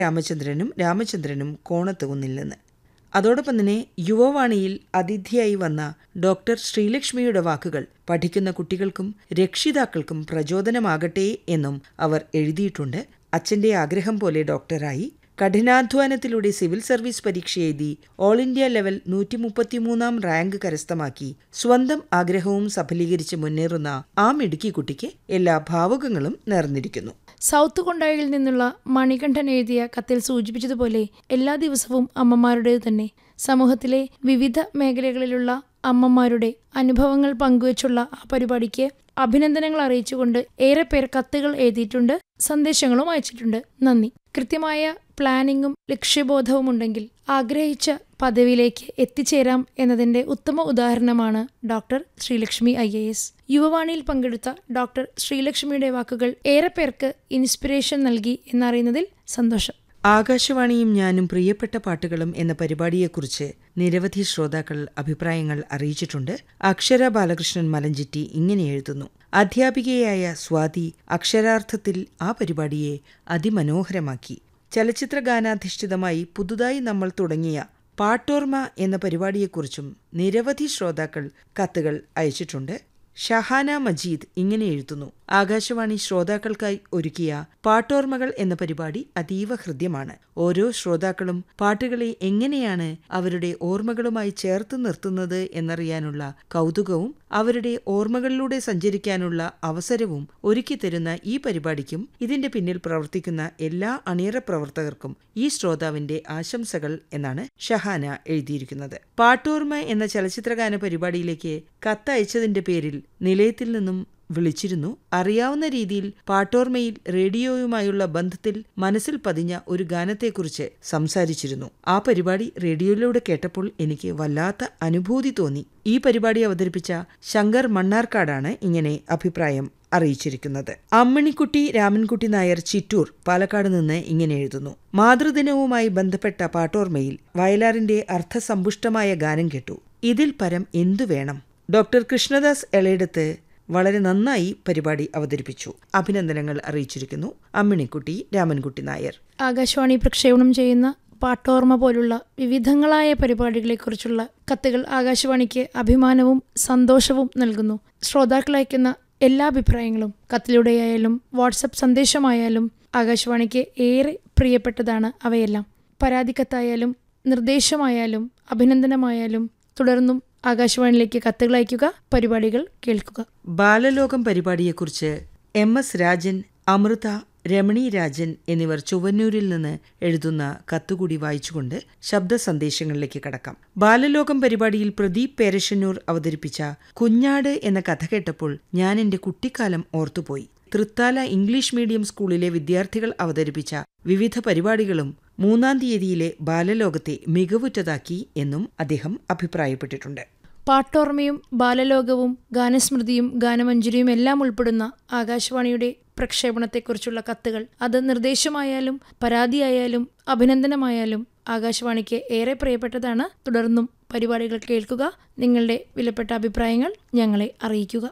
രാമചന്ദ്രനും രാമചന്ദ്രനും കോണത്തുകുന്നിൽ നിന്ന് അതോടൊപ്പം തന്നെ യുവവാണിയിൽ അതിഥിയായി വന്ന ഡോക്ടർ ശ്രീലക്ഷ്മിയുടെ വാക്കുകൾ പഠിക്കുന്ന കുട്ടികൾക്കും രക്ഷിതാക്കൾക്കും പ്രചോദനമാകട്ടെ എന്നും അവർ എഴുതിയിട്ടുണ്ട് അച്ഛന്റെ ആഗ്രഹം പോലെ ഡോക്ടറായി കഠിനാധ്വാനത്തിലൂടെ സിവിൽ സർവീസ് പരീക്ഷ എഴുതി ഓൾ ഇന്ത്യ ലെവൽ നൂറ്റി മുപ്പത്തിമൂന്നാം റാങ്ക് കരസ്ഥമാക്കി സ്വന്തം ആഗ്രഹവും സഫലീകരിച്ച് മുന്നേറുന്ന ആ മിടുക്കി കുട്ടിക്ക് എല്ലാ ഭാവുകങ്ങളും നേർന്നിരിക്കുന്നു സൗത്ത് കൊണ്ടായിൽ നിന്നുള്ള മണികണ്ഠൻ എഴുതിയ കത്തിൽ സൂചിപ്പിച്ചതുപോലെ എല്ലാ ദിവസവും അമ്മമാരുടേത് തന്നെ സമൂഹത്തിലെ വിവിധ മേഖലകളിലുള്ള അമ്മമാരുടെ അനുഭവങ്ങൾ പങ്കുവച്ചുള്ള ആ പരിപാടിക്ക് അഭിനന്ദനങ്ങൾ അറിയിച്ചുകൊണ്ട് ഏറെ പേർ കത്തുകൾ എഴുതിയിട്ടുണ്ട് സന്ദേശങ്ങളും അയച്ചിട്ടുണ്ട് നന്ദി കൃത്യമായ പ്ലാനിങ്ങും ലക്ഷ്യബോധവും ഉണ്ടെങ്കിൽ ആഗ്രഹിച്ച പദവിയിലേക്ക് എത്തിച്ചേരാം എന്നതിന്റെ ഉത്തമ ഉദാഹരണമാണ് doctor Sreelakshmi I A S യുവവാണിയിൽ പങ്കെടുത്ത ഡോക്ടർ ശ്രീലക്ഷ്മിയുടെ വാക്കുകൾ ഏറെ പേർക്ക് ഇൻസ്പിറേഷൻ നൽകി എന്നറിയുന്നതിൽ സന്തോഷം ആകാശവാണിയും ഞാനും പ്രിയപ്പെട്ട പാട്ടുകളും എന്ന പരിപാടിയെക്കുറിച്ച് നിരവധി ശ്രോതാക്കൾ അഭിപ്രായങ്ങൾ അറിയിച്ചിട്ടുണ്ട് അക്ഷര ബാലകൃഷ്ണൻ മലഞ്ചിറ്റി ഇങ്ങനെ എഴുതുന്നു അധ്യാപികയായ സ്വാതി അക്ഷരാർത്ഥത്തിൽ ആ പരിപാടിയെ അതിമനോഹരമാക്കി ചലച്ചിത്ര ഗാനാധിഷ്ഠിതമായി പുതുതായി നമ്മൾ തുടങ്ങിയ പാട്ടോർമ എന്ന പരിപാടിയെക്കുറിച്ചും നിരവധി ശ്രോതാക്കൾ കത്തുകൾ അയച്ചിട്ടുണ്ട് ഷഹാന മജീദ് ഇങ്ങനെ എഴുതുന്നു ആകാശവാണി ശ്രോതാക്കൾക്കായി ഒരുക്കിയ പാട്ടോർമകൾ എന്ന പരിപാടി അതീവ ഹൃദ്യമാണ് ഓരോ ശ്രോതാക്കളും പാട്ടുകളെ എങ്ങനെയാണ് അവരുടെ ഓർമ്മകളുമായി ചേർത്ത് നിർത്തുന്നത് എന്നറിയാനുള്ള കൗതുകവും അവരുടെ ഓർമ്മകളിലൂടെ സഞ്ചരിക്കാനുള്ള അവസരവും ഒരുക്കിത്തരുന്ന ഈ പരിപാടിക്കും ഇതിന്റെ പിന്നിൽ പ്രവർത്തിക്കുന്ന എല്ലാ അണിയറ പ്രവർത്തകർക്കും ഈ ശ്രോതാവിന്റെ ആശംസകൾ എന്നാണ് ഷഹാന എഴുതിയിരിക്കുന്നത് പാട്ടോർമ എന്ന ചലച്ചിത്രഗാന പരിപാടിയിലേക്ക് കത്തയച്ചതിന്റെ പേരിൽ നിലയത്തിൽ നിന്നും വിളിച്ചിരുന്നു അറിയാവുന്ന രീതിയിൽ പാട്ടോർമയിൽ റേഡിയോയുമായുള്ള ബന്ധത്തിൽ മനസ്സിൽ പതിഞ്ഞ ഒരു ഗാനത്തെക്കുറിച്ച് സംസാരിച്ചിരുന്നു ആ പരിപാടി റേഡിയോയിലൂടെ കേട്ടപ്പോൾ എനിക്ക് വല്ലാത്ത അനുഭൂതി തോന്നി ഈ പരിപാടി അവതരിപ്പിച്ച ശങ്കർ മണ്ണാർക്കാടാണ് ഇങ്ങനെ അഭിപ്രായം അറിയിച്ചിരിക്കുന്നത് അമ്മിണിക്കുട്ടി രാമൻകുട്ടി നായർ ചിറ്റൂർ പാലക്കാട് നിന്ന് ഇങ്ങനെ എഴുതുന്നു മാതൃദിനവുമായി ബന്ധപ്പെട്ട പാട്ടോർമയിൽ വയലാറിന്റെ അർത്ഥസമ്പുഷ്ടമായ ഗാനം കേട്ടു ഇതിൽ പരം എന്തു വേണം ഡോക്ടർ കൃഷ്ണദാസ് എളയിടത്ത് വളരെ നന്നായി പരിപാടി അവതരിപ്പിച്ചു അഭിനന്ദനങ്ങൾ അറിയിച്ചിരിക്കുന്നു അമ്മിണിക്കുട്ടി രാമൻകുട്ടി നായർ ആകാശവാണി പ്രക്ഷേപണം ചെയ്യുന്ന പാട്ടോർമ്മ പോലുള്ള വിവിധങ്ങളായ പരിപാടികളെക്കുറിച്ചുള്ള കത്തുകൾ ആകാശവാണിക്ക് അഭിമാനവും സന്തോഷവും നൽകുന്നു ശ്രോതാക്കൾ അയക്കുന്ന എല്ലാ അഭിപ്രായങ്ങളും കത്തിലൂടെയായാലും വാട്സപ്പ് സന്ദേശമായാലും ആകാശവാണിക്ക് ഏറെ പ്രിയപ്പെട്ടതാണ് അവയെല്ലാം പരാതിക്കത്തായാലും നിർദ്ദേശമായാലും അഭിനന്ദനമായാലും തുടർന്നും ആകാശവാണിയിലേക്ക് കത്തുകൾ അയയ്ക്കുക പരിപാടികൾ കേൾക്കുക ബാലലോകം പരിപാടിയെക്കുറിച്ച് എം എസ് രാജൻ അമൃത രമണി രാജൻ എന്നിവർ ചൊവ്വന്നൂരിൽ നിന്ന് എഴുതുന്ന കത്തുകൂടി വായിച്ചുകൊണ്ട് ശബ്ദ സന്ദേശങ്ങളിലേക്ക് കടക്കാം ബാലലോകം പരിപാടിയിൽ പ്രദീപ് പേരശന്നൂർ അവതരിപ്പിച്ച കുഞ്ഞാട് എന്ന കഥ കേട്ടപ്പോൾ ഞാൻ എന്റെ കുട്ടിക്കാലം ഓർത്തുപോയി തൃത്താല ഇംഗ്ലീഷ് മീഡിയം സ്കൂളിലെ വിദ്യാർത്ഥികൾ അവതരിപ്പിച്ച വിവിധ പരിപാടികളും മൂന്നാം തീയതിയിലെ ബാലലോകത്തെ മികവുറ്റതാക്കി എന്നും അദ്ദേഹം അഭിപ്രായപ്പെട്ടിട്ടുണ്ട് പാട്ടോർമ്മയും ബാലലോകവും ഗാനസ്മൃതിയും ഗാനമഞ്ജരിയും എല്ലാം ഉൾപ്പെടുന്ന ആകാശവാണിയുടെ പ്രക്ഷേപണത്തെക്കുറിച്ചുള്ള കത്തുകൾ അത് നിർദ്ദേശമായാലും പരാതിയായാലും അഭിനന്ദനമായാലും ആകാശവാണിക്ക് ഏറെ പ്രിയപ്പെട്ടതാണ് തുടർന്നും പരിപാടികൾ കേൾക്കുക നിങ്ങളുടെ വിലപ്പെട്ട അഭിപ്രായങ്ങൾ ഞങ്ങളെ അറിയിക്കുക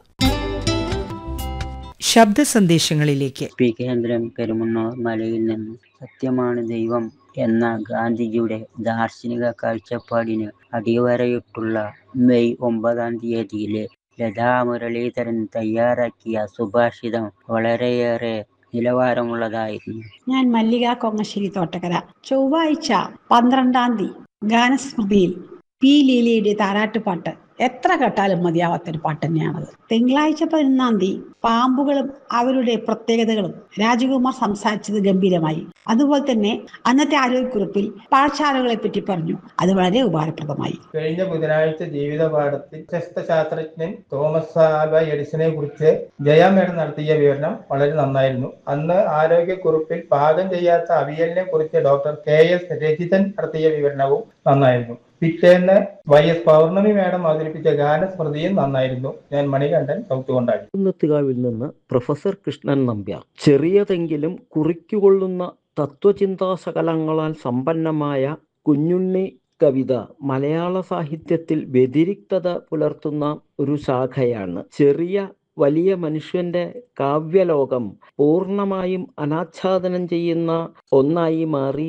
ശബ്ദ സന്ദേശങ്ങളിലേക്ക് പി കേന്ദ്രം പെരുമണ്ണൂർ മലയിൽ നിന്ന് സത്യമാണ് ദൈവം എന്ന ഗാന്ധിജിയുടെ ദാർശനിക കാഴ്ചപ്പാടിന് അടിവരയിട്ടുള്ള മെയ് ഒമ്പതാം തീയതിയിലെ ലതാ മുരളീധരൻ തയ്യാറാക്കിയ സുഭാഷിതം വളരെയേറെ നിലവാരമുള്ളതായിരുന്നു ഞാൻ മല്ലിക കൊങ്ങശ്ശേരി തോട്ടക്കര ചൊവ്വാഴ്ച പന്ത്രണ്ടാം തീയതി ഗാനസ്മൃതിയിൽ പി ലീലയുടെ താരാട്ടുപാട്ട് എത്ര കേട്ടാലും മതിയാവാത്തൊരു പാട്ട് തന്നെയാണത് തിങ്കളാഴ്ച പതിനൊന്നാം തീയതി പാമ്പുകളും അവരുടെ പ്രത്യേകതകളും രാജകുമാർ സംസാരിച്ചത് ഗംഭീരമായി അതുപോലെ തന്നെ അന്നത്തെ ആരോഗ്യക്കുറിപ്പിൽ പാഠശാലകളെ പറ്റി പറഞ്ഞു അത് വളരെ ഉപകാരപ്രദമായി കഴിഞ്ഞ ബുധനാഴ്ച ജീവിത പാഠത്തിൽ പ്രശസ്ത ശാസ്ത്രജ്ഞൻ തോമസ് ആൽവ എഡിസനെ കുറിച്ച് ജയ മേഡം നടത്തിയ വിവരണം വളരെ നന്നായിരുന്നു അന്ന് ആരോഗ്യക്കുറിപ്പിൽ പാകം ചെയ്യാത്ത അവിയലിനെ കുറിച്ച് ഡോക്ടർ കെ എസ് രജിതൻ നടത്തിയ വിവരണവും നന്നായിരുന്നു പിറ്റേന്ന് വൈ എസ് പൗർണമി മേഡം അവതരിപ്പിച്ച ഗാനസ്മൃതിയും നന്നായിരുന്നു ഞാൻ മണികണ്ഠൻ സൗത്ത് കൊണ്ടാടി കുന്നത്തുകാവിൽ നിന്ന് പ്രൊഫസർ കൃഷ്ണൻ നമ്പ്യാർ ചെറിയതെങ്കിലും കുറിക്കുകൊള്ളുന്ന തത്വചിന്താശകലങ്ങളാൽ സമ്പന്നമായ കുഞ്ഞുണ്ണി കവിത മലയാള സാഹിത്യത്തിൽ വ്യതിരിക്തത പുലർത്തുന്ന ഒരു ശാഖയാണ് ചെറിയ വലിയ മനുഷ്യന്റെ കാവ്യലോകം പൂർണ്ണമായും അനാച്ഛാദനം ചെയ്യുന്ന ഒന്നായി മാറി